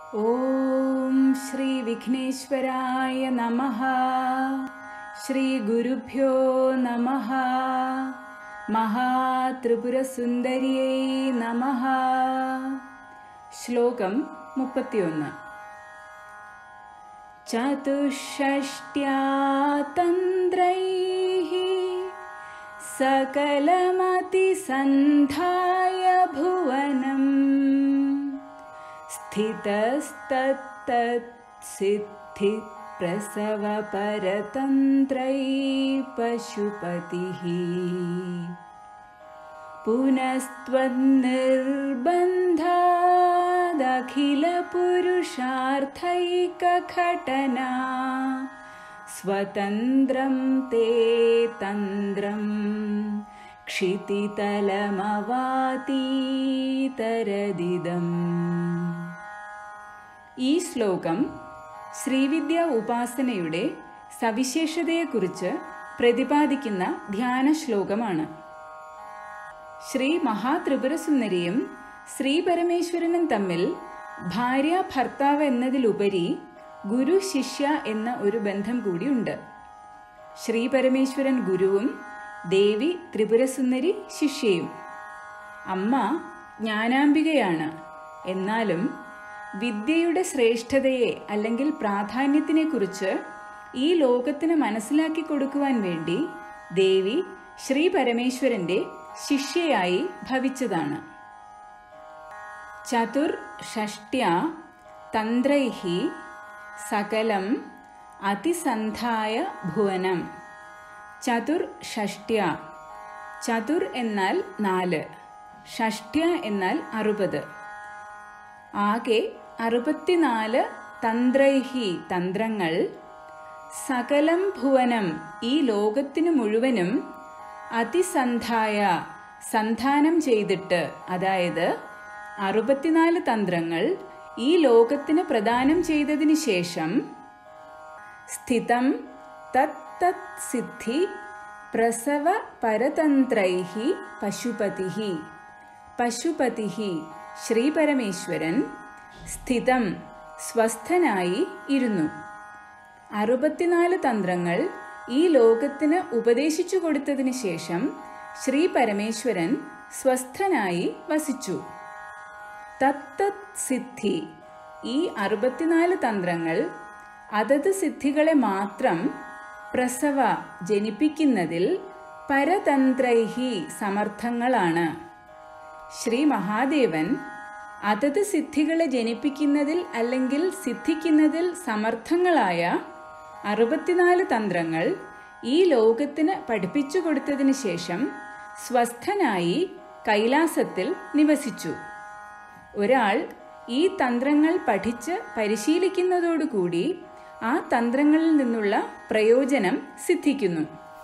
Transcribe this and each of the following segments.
ॐ श्रीविघ्नेश्वराय नमः श्रीगुरुभ्यो नमः മഹാത്രിപുരസുന്ദരിയൈ നമഃ ശ്ലോകം മുപ്പത്തിയൊന്ന് ചതുഷ്ഷ്ട്യാ തന്ത്രൈः सकलमतिसन्धाय भुवनम् स्थितस्तत्सिद्धिप्रसवपरतन्त्रै पशुपतिः पुनस्त्वन्निर्बन्धादखिलपुरुषार्थैकघटना स्वतन्त्रं ते तन्द्रं ക്ഷിതിതലമവാതീതരദിദം ഈ ശ്ലോകം ശ്രീവിദ്യ ഉപാസനയുടെ സവിശേഷതയെക്കുറിച്ച് പ്രതിപാദിക്കുന്ന ധ്യാന ശ്ലോകമാണ് ശ്രീ മഹാത്രിപുരസുന്ദരിയും ശ്രീ പരമേശ്വരനും തമ്മിൽ ഭാര്യ ഭർത്താവ് എന്നതിലുപരി ഗുരു ശിഷ്യ എന്ന ഒരു ബന്ധം കൂടിയുണ്ട് ശ്രീ പരമേശ്വരൻ ഗുരുവും ദേവി ത്രിപുരസുന്ദരി ശിഷ്യയും അമ്മ ജ്ഞാനാംബികയാണ് എന്നാലും വിദ്യയുടെ ശ്രേഷ്ഠതയെ അല്ലെങ്കിൽ പ്രാധാന്യത്തിനെക്കുറിച്ച് ഈ ലോകത്തിന് മനസ്സിലാക്കി കൊടുക്കുവാൻ വേണ്ടി ദേവി ശ്രീ പരമേശ്വരന്റെ ശിഷ്യയായി ഭവിച്ചതാണ് ചതുർ ഷഷ്ട്യ തന്ത്രൈഹി സകലം അതിസന്ധായ ഭുവനം ചതുർ ഷഷ്ട്യ ചതുർ എന്നാൽ നാല് ഷഷ്ട്യ എന്നാൽ അറുപത് ആകെ അറുപത്തിനാല് തന്ത്രൈഹി തന്ത്രങ്ങൾ സകലം ഭുവനം ഈ ലോകത്തിനു മുഴുവനും അതിസന്ധായ സന്ധാനം ചെയ്തിട്ട് അതായത് അറുപത്തിനാല് തന്ത്രങ്ങൾ ഈ ലോകത്തിന് പ്രദാനം ചെയ്തതിനു ശേഷം സ്ഥിതം തത് തത് സിദ്ധി പ്രസവ പരതന്ത്രൈഹി പശുപതി പശുപതി ശ്രീപരമേശ്വരൻ സ്ഥിതം സ്വസ്ഥനായി ഇരുന്നു അറുപത്തിനാല് തന്ത്രങ്ങൾ ഈ ലോകത്തിന് ഉപദേശിച്ചു കൊടുത്തതിന് ശേഷം ശ്രീ പരമേശ്വരൻ സ്വസ്ഥനായി വസിച്ചു തത്തത് സിദ്ധി ഈ അറുപത്തിനാല് തന്ത്രങ്ങൾ അതത് സിദ്ധികളെ മാത്രം പ്രസവ ജനിപ്പിക്കുന്നതിൽ പരതന്ത്രൈഹി സമർത്ഥങ്ങളാണ് ശ്രീ മഹാദേവൻ അതത് സിദ്ധികളെ ജനിപ്പിക്കുന്നതിൽ അല്ലെങ്കിൽ സിദ്ധിക്കുന്നതിൽ സമർത്ഥങ്ങളായ അറുപത്തിനാല് തന്ത്രങ്ങൾ ഈ ലോകത്തിന് പഠിപ്പിച്ചു കൊടുത്തതിന് ശേഷം സ്വസ്ഥനായി കൈലാസത്തിൽ നിവസിച്ചു ഒരാൾ ഈ തന്ത്രങ്ങൾ പഠിച്ച് പരിശീലിക്കുന്നതോടുകൂടി ആ തന്ത്രങ്ങളിൽ നിന്നുള്ള പ്രയോജനം സിദ്ധിക്കുന്നു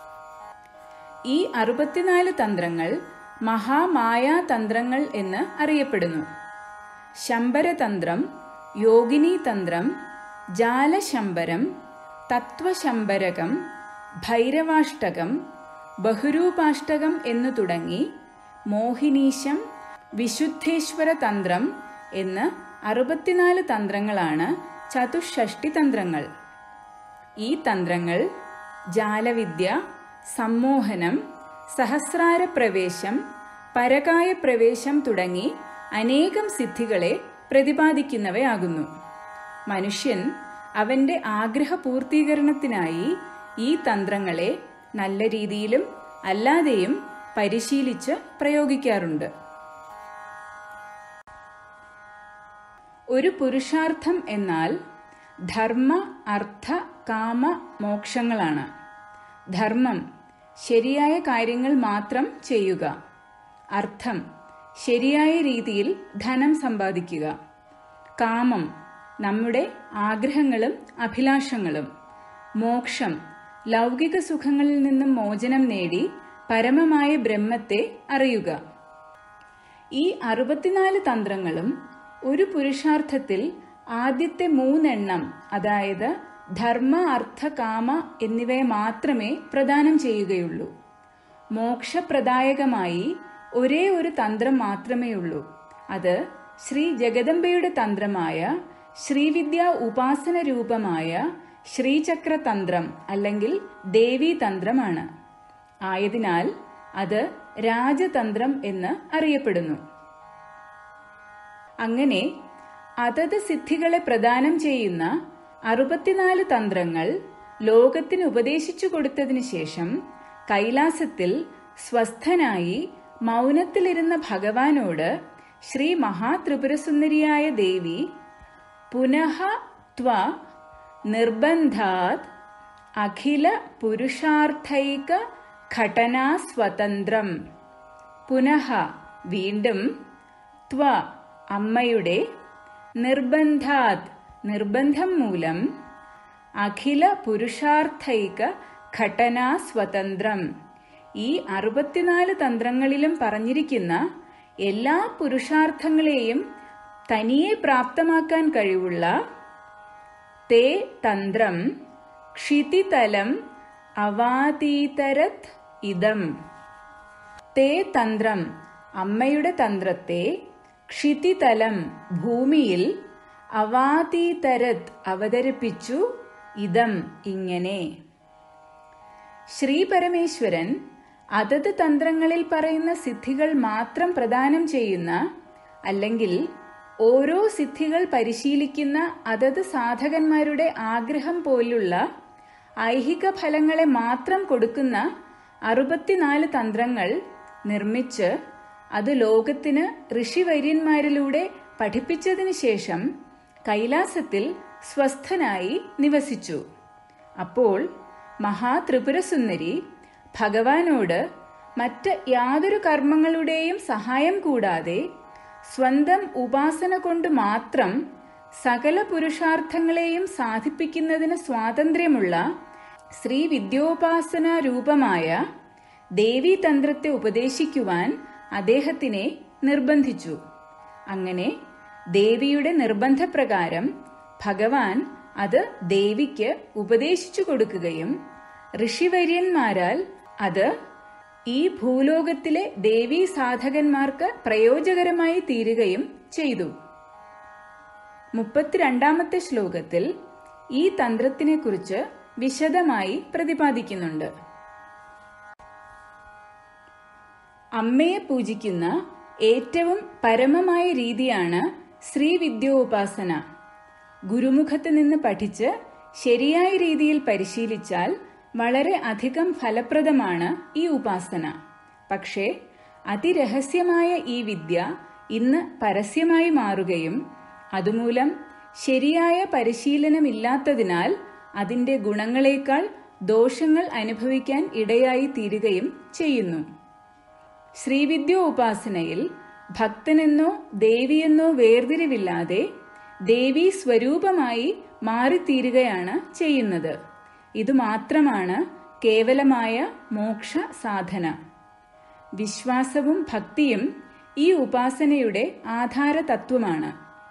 ഈ അറുപത്തിനാല് തന്ത്രങ്ങൾ മഹാമായാ തന്ത്രങ്ങൾ എന്ന് അറിയപ്പെടുന്നു ശമ്പരതന്ത്രം യോഗിനി തന്ത്രം ജാലശമ്പരം തത്വശമ്പരകം ഭൈരവാഷ്ടകം ബഹുരൂപാഷ്ടകം എന്നു തുടങ്ങി മോഹിനീശം വിശുദ്ധേശ്വര തന്ത്രം എന്ന് അറുപത്തിനാല് തന്ത്രങ്ങളാണ് ചതുഷ്ഷഷ്ടി തന്ത്രങ്ങൾ ഈ തന്ത്രങ്ങൾ ജാലവിദ്യ സമ്മോഹനം സഹസ്രാര പ്രവേശം പരകായ പ്രവേശം തുടങ്ങി അനേകം സിദ്ധികളെ പ്രതിപാദിക്കുന്നവയാകുന്നു മനുഷ്യൻ അവന്റെ ആഗ്രഹ പൂർത്തീകരണത്തിനായി ഈ തന്ത്രങ്ങളെ നല്ല രീതിയിലും അല്ലാതെയും പരിശീലിച്ച് പ്രയോഗിക്കാറുണ്ട് ഒരു പുരുഷാർത്ഥം എന്നാൽ ധർമ്മ അർത്ഥ കാമ മോക്ഷങ്ങളാണ് ധർമ്മം ശരിയായ കാര്യങ്ങൾ മാത്രം ചെയ്യുക അർത്ഥം ശരിയായ രീതിയിൽ ധനം സമ്പാദിക്കുക കാമം നമ്മുടെ ആഗ്രഹങ്ങളും അഭിലാഷങ്ങളും മോക്ഷം ലൗകിക സുഖങ്ങളിൽ നിന്നും മോചനം നേടി പരമമായ ബ്രഹ്മത്തെ അറിയുക ഈ അറുപത്തിനാല് തന്ത്രങ്ങളും ഒരു പുരുഷാർത്ഥത്തിൽ ആദ്യത്തെ മൂന്നെണ്ണം അതായത് ധർമ്മ അർത്ഥ കാമ എന്നിവയെ മാത്രമേ പ്രദാനം ചെയ്യുകയുള്ളൂ മോക്ഷപ്രദായകമായി ഒരേ ഒരു തന്ത്രം മാത്രമേ ഉള്ളൂ അത് ശ്രീ ജഗദംബയുടെ തന്ത്രമായ ശ്രീവിദ്യ ഉപാസന രൂപമായ ശ്രീചക്രതന്ത്രം അല്ലെങ്കിൽ ദേവീതന്ത്രമാണ് ആയതിനാൽ അത് രാജതന്ത്രം എന്ന് അറിയപ്പെടുന്നു അങ്ങനെ അതത് സിദ്ധികളെ പ്രദാനം ചെയ്യുന്ന അറുപത്തിനാല് തന്ത്രങ്ങൾ ലോകത്തിന് ഉപദേശിച്ചു കൊടുത്തതിനു ശേഷം കൈലാസത്തിൽ സ്വസ്ഥനായി മൗനത്തിലിരുന്ന ഭഗവാനോട് ശ്രീ മഹാത്രിപുരസുന്ദരിയായ ദേവി പുനഃ ത്വ നിർബന്ധാത് അഖില പുരുഷാർത്ഥൈക ഘടനാ സ്വതന്ത്രം പുനഃ വീണ്ടും ത്വ അമ്മയുടെ നിർബന്ധാത് നിർബന്ധം മൂലം അഖില പുരുഷാർത്ഥൈക ഘടനാ സ്വതന്ത്രം ഈ അറുപത്തിനാല് തന്ത്രങ്ങളിലും പറഞ്ഞിരിക്കുന്ന എല്ലാ പുരുഷാർത്ഥങ്ങളെയും തനിയെ പ്രാപ്തമാക്കാൻ കഴിവുള്ള തേ തന്ത്രം ക്ഷിതിതലം അവാതീതരത് ഇതം തേ തന്ത്രം അമ്മയുടെ തന്ത്രത്തെ ക്ഷിതിതലം ഭൂമിയിൽ അവാതീതരത് അവതരിപ്പിച്ചു ഇതം ഇങ്ങനെ ശ്രീ പരമേശ്വരൻ അതത് തന്ത്രങ്ങളിൽ പറയുന്ന സിദ്ധികൾ മാത്രം പ്രദാനം ചെയ്യുന്ന അല്ലെങ്കിൽ ഓരോ സിദ്ധികൾ പരിശീലിക്കുന്ന അതത് സാധകന്മാരുടെ ആഗ്രഹം പോലുള്ള ഐഹിക ഫലങ്ങളെ മാത്രം കൊടുക്കുന്ന അറുപത്തിനാല് തന്ത്രങ്ങൾ നിർമ്മിച്ച് അത് ലോകത്തിന് ഋഷിവര്യന്മാരിലൂടെ പഠിപ്പിച്ചതിന് ശേഷം കൈലാസത്തിൽ സ്വസ്ഥനായി നിവസിച്ചു അപ്പോൾ മഹാത്രിപുരസുന്ദരി ഭഗവാനോട് മറ്റ് യാതൊരു കർമ്മങ്ങളുടെയും സഹായം കൂടാതെ സ്വന്തം ഉപാസന കൊണ്ട് മാത്രം സകല പുരുഷാർത്ഥങ്ങളെയും സാധിപ്പിക്കുന്നതിന് സ്വാതന്ത്ര്യമുള്ള ശ്രീ വിദ്യോപാസന രൂപമായ ദേവീതന്ത്രത്തെ ഉപദേശിക്കുവാൻ അദ്ദേഹത്തിനെ നിർബന്ധിച്ചു അങ്ങനെ ദേവിയുടെ നിർബന്ധപ്രകാരം ഭഗവാൻ അത് ദേവിക്ക് ഉപദേശിച്ചു കൊടുക്കുകയും ഋഷിവര്യന്മാരാൽ അത് ഈ ഭൂലോകത്തിലെ ദേവീ സാധകന്മാർക്ക് പ്രയോജകരമായി തീരുകയും ചെയ്തു മുപ്പത്തിരണ്ടാമത്തെ ശ്ലോകത്തിൽ ഈ തന്ത്രത്തിനെക്കുറിച്ച് വിശദമായി പ്രതിപാദിക്കുന്നുണ്ട് അമ്മയെ പൂജിക്കുന്ന ഏറ്റവും പരമമായ രീതിയാണ് ശ്രീവിദ്യോപാസന ഗുരുമുഖത്ത് നിന്ന് പഠിച്ച് ശരിയായ രീതിയിൽ പരിശീലിച്ചാൽ വളരെ അധികം ഫലപ്രദമാണ് ഈ ഉപാസന പക്ഷേ അതിരഹസ്യമായ ഈ വിദ്യ ഇന്ന് പരസ്യമായി മാറുകയും അതുമൂലം ശരിയായ പരിശീലനമില്ലാത്തതിനാൽ അതിന്റെ ഗുണങ്ങളേക്കാൾ ദോഷങ്ങൾ അനുഭവിക്കാൻ ഇടയായി തീരുകയും ചെയ്യുന്നു ശ്രീവിദ്യ ഉപാസനയിൽ ഭക്തനെന്നോ ദേവിയെന്നോ വേർതിരിവില്ലാതെ ദേവീ സ്വരൂപമായി മാറിത്തീരുകയാണ് ചെയ്യുന്നത് ഇതുമാത്രമാണ് കേവലമായ മോക്ഷ സാധന വിശ്വാസവും ഭക്തിയും ഈ ഉപാസനയുടെ ആധാര തത്വമാണ്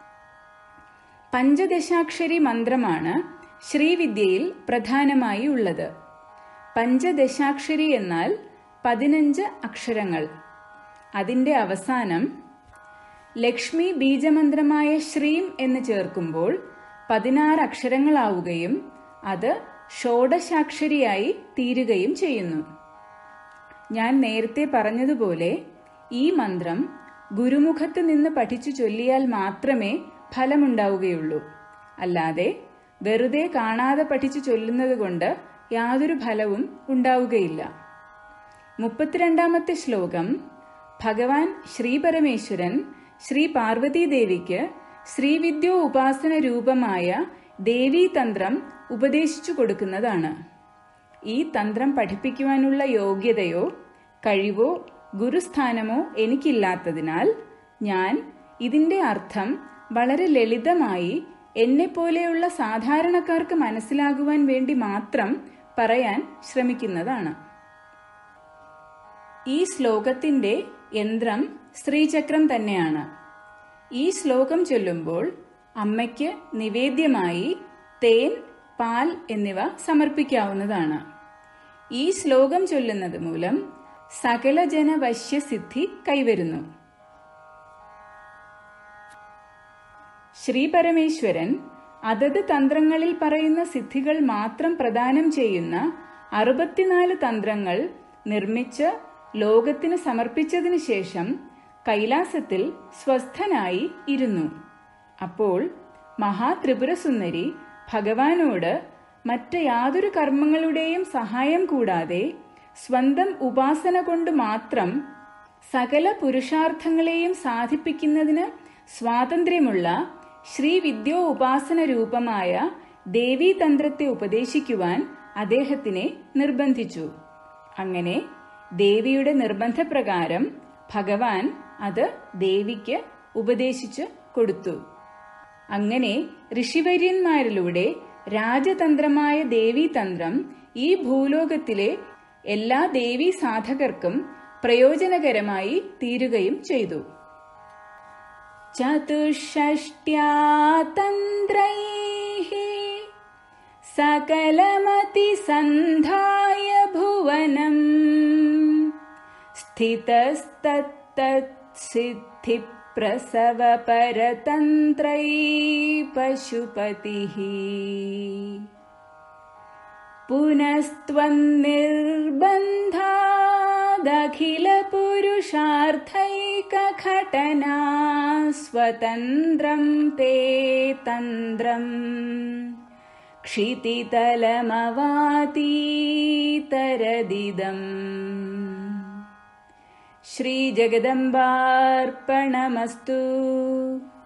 പഞ്ചദശാക്ഷരി മന്ത്രമാണ് ശ്രീവിദ്യയിൽ പ്രധാനമായി ഉള്ളത് പഞ്ചദശാക്ഷരി എന്നാൽ പതിനഞ്ച് അക്ഷരങ്ങൾ അതിന്റെ അവസാനം ലക്ഷ്മി ബീജമന്ത്രമായ ശ്രീം എന്ന് ചേർക്കുമ്പോൾ പതിനാറ് അക്ഷരങ്ങളാവുകയും അത് ഷോഡശാക്ഷരിയായി തീരുകയും ചെയ്യുന്നു ഞാൻ നേരത്തെ പറഞ്ഞതുപോലെ ഈ മന്ത്രം ഗുരുമുഖത്ത് നിന്ന് പഠിച്ചു ചൊല്ലിയാൽ മാത്രമേ ഫലമുണ്ടാവുകയുള്ളൂ അല്ലാതെ വെറുതെ കാണാതെ പഠിച്ചു ചൊല്ലുന്നത് കൊണ്ട് യാതൊരു ഫലവും ഉണ്ടാവുകയില്ല മുപ്പത്തിരണ്ടാമത്തെ ശ്ലോകം ഭഗവാൻ ശ്രീപരമേശ്വരൻ ശ്രീ പാർവതീദേവിക്ക് ശ്രീവിദ്യോ ഉപാസന രൂപമായ ദേവീതന്ത്രം ഉപദേശിച്ചു കൊടുക്കുന്നതാണ് ഈ തന്ത്രം പഠിപ്പിക്കുവാനുള്ള യോഗ്യതയോ കഴിവോ ഗുരുസ്ഥാനമോ എനിക്കില്ലാത്തതിനാൽ ഞാൻ ഇതിന്റെ അർത്ഥം വളരെ ലളിതമായി എന്നെപ്പോലെയുള്ള സാധാരണക്കാർക്ക് മനസ്സിലാകുവാൻ വേണ്ടി മാത്രം പറയാൻ ശ്രമിക്കുന്നതാണ് ഈ ശ്ലോകത്തിന്റെ യന്ത്രം ശ്രീചക്രം തന്നെയാണ് ഈ ശ്ലോകം ചൊല്ലുമ്പോൾ അമ്മയ്ക്ക് നിവേദ്യമായി തേൻ പാൽ എന്നിവ സമർപ്പിക്കാവുന്നതാണ് ഈ ശ്ലോകം ചൊല്ലുന്നത് മൂലം സകല ജനവശ്യസിദ്ധി കൈവരുന്നു ശ്രീ പരമേശ്വരൻ അതത് തന്ത്രങ്ങളിൽ പറയുന്ന സിദ്ധികൾ മാത്രം പ്രദാനം ചെയ്യുന്ന അറുപത്തിനാല് തന്ത്രങ്ങൾ നിർമ്മിച്ച് ലോകത്തിന് സമർപ്പിച്ചതിനു ശേഷം കൈലാസത്തിൽ സ്വസ്ഥനായി ഇരുന്നു അപ്പോൾ മഹാത്രിപുരസുന്ദരി ഭഗവാനോട് മറ്റ് യാതൊരു കർമ്മങ്ങളുടെയും സഹായം കൂടാതെ സ്വന്തം ഉപാസന കൊണ്ട് മാത്രം സകല പുരുഷാർത്ഥങ്ങളെയും സാധിപ്പിക്കുന്നതിന് സ്വാതന്ത്ര്യമുള്ള ശ്രീ വിദ്യോ ഉപാസന രൂപമായ ദേവീതന്ത്രത്തെ ഉപദേശിക്കുവാൻ അദ്ദേഹത്തിനെ നിർബന്ധിച്ചു അങ്ങനെ ദേവിയുടെ നിർബന്ധപ്രകാരം ഭഗവാൻ അത് ദേവിക്ക് ഉപദേശിച്ചു കൊടുത്തു അങ്ങനെ ഋഷിവര്യന്മാരിലൂടെ രാജതന്ത്രമായ ദേവീതന്ത്രം ഈ ഭൂലോകത്തിലെ എല്ലാ ദേവീ സാധകർക്കും പ്രയോജനകരമായി തീരുകയും ചെയ്തു ചതുഷ്ട്യാ തന്ത്രൈः सकलमतिसन्धाय भुवनम् स्थितस्तत्तत्सिद्धिप्रसवपरतन्त्रै पशुपतिः पुनस्त्वन्निर्बन्धादखिलपुरुषार्थैकघटना स्वतन्त्रं ते तन्द्रम् क्षितितलमवातीतरदिदम् श्रीजगदम्बार्पणमस्तु